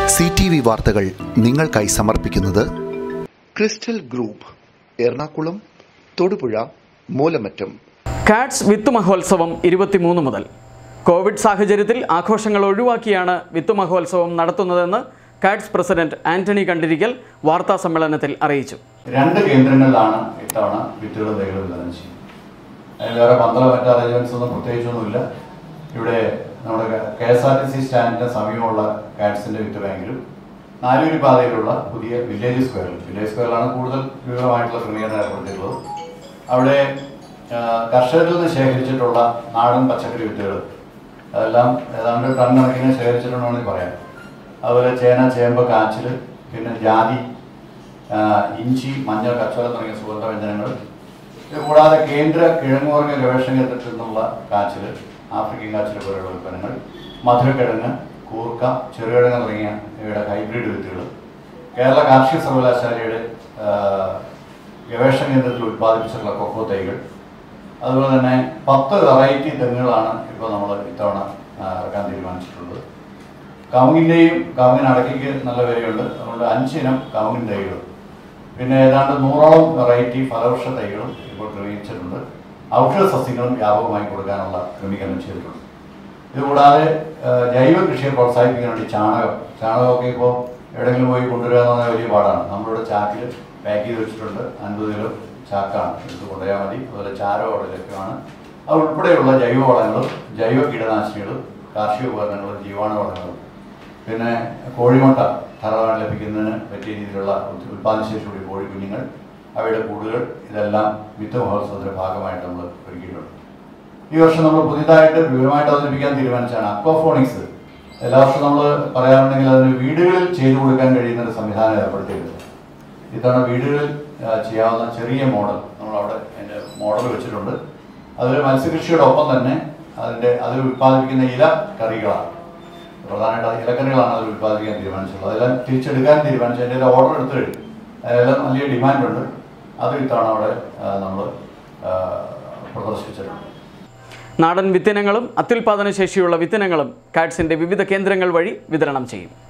C T V വാർത്തകൾ നിങ്ങൾക്കായി സമർപ്പിക്കുന്നത് ക്രിസ്റ്റൽ ഗ്രൂപ്പ് എറണാകുളം തൊടുപുഴ മൂലമറ്റം കാറ്റ്സ് വിത്ത് മഹോത്സവം ഇരുപത്തിമൂന്ന് മുതൽ കോവിഡ് സാഹചര്യത്തിൽ ആഘോഷങ്ങൾ ഒഴിവാക്കിയാണ് വിത്ത് മഹോത്സവം നടത്തുന്നതെന്ന് കാറ്റ്സ് പ്രസിഡന്റ് ആന്റണി കണ്ടിരിക്കൽ വാർത്താ സമ്മേളനത്തിൽ അറിയിച്ചു രണ്ട് കേന്ദ്രങ്ങളിലാണ് ഇത്തവണ വിത്തുകളും തൈകളും വിതരണം ചെയ്യുന്നത് അതിന് വേറെ പന്തള മറ്റ് അറേഞ്ച്മെന്റ്സ് ഒന്നും പ്രത്യേകിച്ചൊന്നുമില്ല ഇവിടെ നമ്മുടെ K S R T C സ്റ്റാൻഡിന് സമീപമുള്ള കാറ്റ്സിന്റെ വിത്ത് ബാങ്കിലും നാലൂരി പാതയിലുള്ള പുതിയ വില്ലേജ് സ്ക്വയറിൽ വില്ലേജ് സ്ക്വയറിലാണ് കൂടുതൽ വിവരമായിട്ടുള്ള ക്രമീകരണം ഏർപ്പെടുത്തിയിട്ടുള്ളത് അവിടെ ആ, കർഷകരിൽ നിന്ന് ശേഖരിച്ചിട്ടുള്ള നാടൻ പച്ചക്കറി വിത്തുകൾ അതെല്ലാം ഏതാണ്ട് ടൺ കണക്കിന് ശേഖരിച്ചിട്ടുണ്ടെന്ന് പറയാം അതുപോലെ ചേന ചേമ്പ് കാച്ചിൽ പിന്നെ ജാതി ആ, ഇഞ്ചി മഞ്ഞൾ കച്ചവടം തുടങ്ങിയ സുഗന്ധവ്യഞ്ജനങ്ങൾ ഇത് കൂടാതെ കേന്ദ്ര കിഴങ്ങുവർഗ ഗവേഷണ കേന്ദ്രത്തിൽ നിന്നുള്ള കാച്ചിൽ ആഫ്രിക്കൻ കാച്ചിൽ പോലെയുള്ള ഉൽപ്പന്നങ്ങൾ മധുരക്കിഴങ്ങ് കൂർക്ക ചെറുകിഴങ്ങ് തുടങ്ങിയ ഇവയുടെ ഹൈബ്രിഡ് വിത്തുകൾ കേരള കാർഷിക സർവകലാശാലയുടെ ആ, ഗവേഷണ കേന്ദ്രത്തിൽ ഉത്പാദിപ്പിച്ചിട്ടുള്ള കൊക്കോ തൈകൾ അതുപോലെ തന്നെ പത്ത് വെറൈറ്റി തെങ്ങുകളാണ് ഇപ്പോൾ നമ്മൾ ഇത്തവണ ആ, ഇറക്കാൻ തീരുമാനിച്ചിട്ടുള്ളത് കവുങ്ങിൻ്റെയും കവുങ്ങിന് അടക്കയ്ക്ക് നല്ല വിലയുണ്ട് അതുകൊണ്ട് അഞ്ചിനം കവുങ്ങിൻ തൈകളും പിന്നെ ഏതാണ്ട് നൂറോളം വെറൈറ്റി ഫലവൃക്ഷ തൈകളും ഇപ്പോൾ ക്രമീകരിച്ചിട്ടുണ്ട് ഔഷധ സസ്യങ്ങളും വ്യാപകമായി കൊടുക്കാനുള്ള ക്രമീകരണം ചെയ്തിട്ടുണ്ട് ഇതുകൂടാതെ ആ, ജൈവ കൃഷിയെ പ്രോത്സാഹിപ്പിക്കാൻ വേണ്ടി ചാണകം ചാണകമൊക്കെ ഇപ്പോൾ എവിടെയെങ്കിലും പോയി കൊണ്ടുവരിക എന്ന് പറഞ്ഞാൽ വലിയ പാടാണ് നമ്മളിവിടെ ചാക്കിൽ പാക്ക് ചെയ്ത് വെച്ചിട്ടുണ്ട് അൻപത് കിലോ ചാക്കാണ് എടുത്ത് കൊണ്ടുപോയാൽ മതി അതുപോലെ ചാരം അവിടെ ലഭ്യമാണ് അത് ഉൾപ്പെടെയുള്ള ജൈവ വളങ്ങളും ജൈവ കീടനാശിനികളും കാർഷിക ഉപകരണങ്ങളും ജീവാണു വളങ്ങളും പിന്നെ കോഴിമുട്ട ധാരാളം ലഭിക്കുന്നതിന് പറ്റിയ രീതിയിലുള്ള ഉത്- ഉത്പാദനശേഷിയുള്ള കോഴി കുഞ്ഞുങ്ങൾ അവയുടെ കൂടുകൾ ഇതെല്ലാം വിത്ത് മഹോത്സവത്തിന്റെ ഭാഗമായിട്ട് നമ്മൾ ഒരുക്കിയിട്ടുണ്ട് ഈ വർഷം നമ്മൾ പുതിയതായിട്ട് വിവരമായിട്ട് അവതരിപ്പിക്കാൻ തീരുമാനിച്ചാണ് അക്വാഫോണിക്സ് എല്ലാ വർഷവും നമ്മൾ പറയാറുണ്ടെങ്കിൽ അതിന് വീടുകളിൽ ചെയ്തു കൊടുക്കാൻ കഴിയുന്ന ഒരു സംവിധാനം ഏർപ്പെടുത്തിയിട്ടുണ്ട് ഇത്തവണ വീടുകളിൽ ആ, ചെയ്യാവുന്ന ചെറിയ മോഡൽ നമ്മൾ അവിടെ അതിന്റെ മോഡൽ വെച്ചിട്ടുണ്ട് അതൊരു മത്സ്യകൃഷിയുടെ ഒപ്പം തന്നെ അതിന്റെ അതിൽ ഉത്പാദിപ്പിക്കുന്ന ഇല കറികളാണ് പ്രധാനമായിട്ട് അത് ഇലക്കറികളാണ് അതിൽ ഉത്പാദിപ്പിക്കാൻ തീരുമാനിച്ചിട്ടുള്ളത് അതെല്ലാം തിരിച്ചെടുക്കാൻ തീരുമാനിച്ചു അതിൻ്റെ ഓർഡർ എടുത്തു കഴിഞ്ഞു അതിലെല്ലാം വലിയ ഡിമാൻഡുണ്ട് അത് ഇത്തവണ അവിടെ നമ്മൾ പ്രദർശിപ്പിച്ചിട്ടുണ്ട് നാടൻ വിത്തിനങ്ങളും അത്യുൽപാദന ശേഷിയുള്ള വിത്തിനങ്ങളും കാറ്റ്സിന്റെ വിവിധ കേന്ദ്രങ്ങൾ വഴി വിതരണം ചെയ്യും